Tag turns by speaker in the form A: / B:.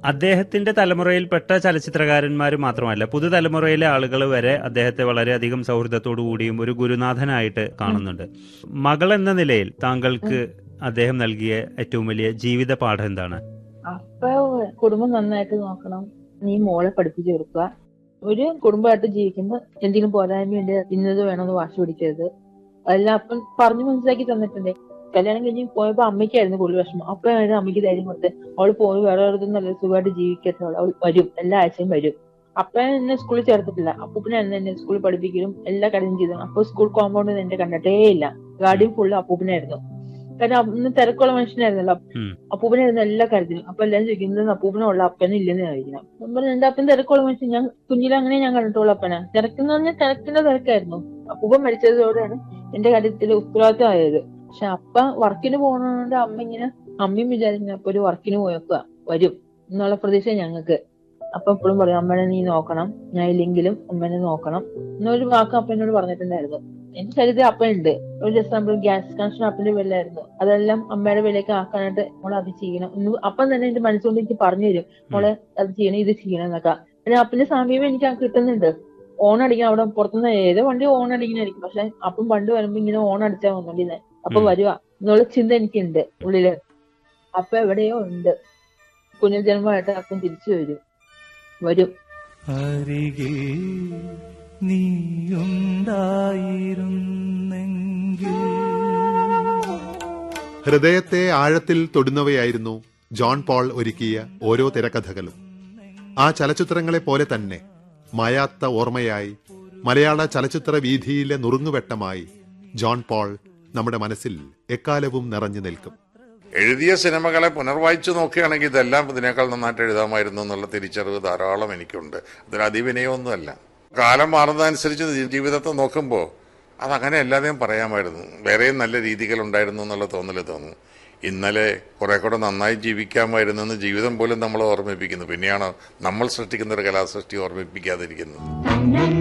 A: അദ്ദേഹത്തിന്റെ തലമുറയിൽപ്പെട്ട ചലച്ചിത്രകാരന്മാർ മാത്രമല്ല പുതുതലമുറയിലെ ആളുകൾ വരെ അദ്ദേഹത്തെ വളരെയധികം സൗഹൃദത്തോടു കൂടിയും ഒരു ഗുരുനാഥനായിട്ട് കാണുന്നുണ്ട് മകൾ എന്ന നിലയിൽ താങ്കൾക്ക് അദ്ദേഹം നൽകിയ ഏറ്റവും വലിയ ജീവിത പാഠം എന്താണ്
B: അപ്പൊ കുടുംബം നന്നായിട്ട് നോക്കണം നീ മോളെ പഠിപ്പിച്ചു കൊടുക്കുക ഒരു കുടുംബമായിട്ട് ജീവിക്കുമ്പോ എന്തെങ്കിലും പോരായ്മയുണ്ട് ഇന്നത് വേണമെന്ന് വാശി പിടിക്കരുത് അതെല്ലാം അപ്പം പറഞ്ഞു മനസ്സിലാക്കി തന്നിട്ടുണ്ട് കല്യാണം കഴിഞ്ഞ് പോയപ്പോ അമ്മയ്ക്കായിരുന്നു കൂടുതൽ വിഷമം അപ്പോഴായിരുന്നു അമ്മയ്ക്ക് ധൈര്യം കൊടുത്ത് അവള് പോയി വേറെ ഒരിടത്തും നല്ല സുഖമായിട്ട് ജീവിക്കട്ടെ അവൾ വരും എല്ലാ ആഴ്ചയും വരും അപ്പ എന്നെ സ്കൂളിൽ ചേർത്തിട്ടില്ല അപ്പൂപ്പനായിരുന്നു എന്നെ സ്കൂളിൽ പഠിപ്പിക്കലും എല്ലാ കാര്യവും ചെയ്തു അപ്പൊ സ്കൂൾ കോമ്പൗണ്ടിൽ എന്നെ കണ്ടിട്ടേ ഇല്ല ഗാർഡിയൻ ഫുള്ള് അപ്പൂപ്പനായിരുന്നു കാരണം അന്ന് തിരക്കുള്ള മനുഷ്യനായിരുന്നല്ലോ
A: ഉം.
B: അപ്പൂപ്പനായിരുന്നു എല്ലാ കാര്യത്തിലും അപ്പൊ എല്ലാരും ചോദിക്കുന്നത് അപ്പൂപ്പനുള്ള അപ്പനും ഇല്ലെന്ന് ചോദിക്കണം ഞാൻ പറഞ്ഞു എന്റെ അപ്പൻ തിരക്കുള്ള മനുഷ്യൻ ഞാൻ കുഞ്ഞിലെ അങ്ങനെ ഞാൻ കണ്ടിട്ടുള്ള അപ്പന തിരക്കെന്ന് പറഞ്ഞാൽ തിരക്കിന്റെ തിരക്കായിരുന്നു അപ്പൂപ്പൻ മരിച്ചതോടെയാണ് എന്റെ കാര്യത്തിൽ ഉത്തരവാദിത്തം ആയത് പക്ഷെ അപ്പ വർക്കിന് പോകണോണ്ട് അമ്മ ഇങ്ങനെ അമ്മയും വിചാരിക്കുന്ന അപ്പൊ ഒരു വർക്കിന് പോയപ്പോ വരും എന്നുള്ള പ്രതീക്ഷ ഞങ്ങൾക്ക് അപ്പൊ എപ്പോഴും പറയും അമ്മനെ നീ നോക്കണം ഞാൻ ഇല്ലെങ്കിലും അമ്മനെ നോക്കണം എന്നൊരു വാക്ക് അപ്പനോട് പറഞ്ഞിട്ടുണ്ടായിരുന്നു എന്റെ ശരീരത്തിൽ അപ്പനുണ്ട് ഒരു എക്സാമ്പിൾ ഗ്യാസ് കണക്ഷൻ അപ്പന്റെ പേരിലായിരുന്നു അതെല്ലാം അമ്മയുടെ പേരിലേക്ക് ആക്കാനായിട്ട് മോളെ അത് ചെയ്യണം എന്ന് അപ്പം തന്നെ എന്റെ മനസ്സുകൊണ്ട് എനിക്ക് പറഞ്ഞു തരും മോളെ അത് ചെയ്യണം ഇത് ചെയ്യണം എന്നൊക്കെ പിന്നെ അപ്പന്റെ സമീപം എനിക്ക് ആ കിട്ടുന്നുണ്ട് ഓൺ അടിക്കാൻ അവിടെ പുറത്തുനിന്ന് ഏതോ വണ്ടി ഓൺ അടിക്കണായിരിക്കും പക്ഷെ അപ്പം പണ്ട് വരുമ്പോ ഇങ്ങനെ ഓൺ അടിച്ചാൽ വന്നോണ്ടിരുന്നെ അപ്പൊ
A: ഉം.
B: വരുക എന്നുള്ള ചിന്ത എനിക്കുണ്ട് ഉള്ളില് അപ്പൊ എവിടെയോ ഉണ്ട് പുനർജന്മമായിട്ട് അപ്പം തിരിച്ചു വരും വരും
C: അരികിൽ നീയുണ്ടായിരുന്നെങ്കിൽ
D: ഹൃദയത്തെ ആഴത്തിൽ തൊടുന്നവയായിരുന്നു ജോൺ പോൾ ഒരുക്കിയ ഓരോ തിരക്കഥകളും ആ ചലച്ചിത്രങ്ങളെ പോലെ തന്നെ മായാത്ത ഓർമ്മയായി മലയാള ചലച്ചിത്ര വീഥിയിലെ നുറുങ്ങുവെട്ടമായി ജോൺ പോൾ നമ്മുടെ മനസ്സിൽ എക്കാലവും നിറഞ്ഞു നിൽക്കും
E: എഴുതിയ സിനിമകളെ പുനർവായിച്ചു നോക്കുകയാണെങ്കിൽ ഇതെല്ലാം ഇതിനേക്കാൾ നന്നായിട്ട് എഴുതാമായിരുന്നു എന്നുള്ള തിരിച്ചറിവ് ധാരാളം എനിക്കുണ്ട് അതിൽ അതിവിനയമൊന്നുമല്ല കാലം മാറുന്നതനുസരിച്ച് ജീവിതത്തെ നോക്കുമ്പോൾ അതങ്ങനെ എല്ലാതെയും പറയാമായിരുന്നു വേറെയും നല്ല രീതികൾ ഉണ്ടായിരുന്നു എന്നുള്ള തോന്നൽ തോന്നുന്നു ഇന്നലെ കുറെ കൂടെ നന്നായി ജീവിക്കാമായിരുന്നു എന്ന് ജീവിതം പോലും നമ്മളെ ഓർമ്മിപ്പിക്കുന്നു പിന്നെയാണ് നമ്മൾ സൃഷ്ടിക്കുന്ന ഒരു കലാസൃഷ്ടി ഓർമ്മിപ്പിക്കാതിരിക്കുന്നത്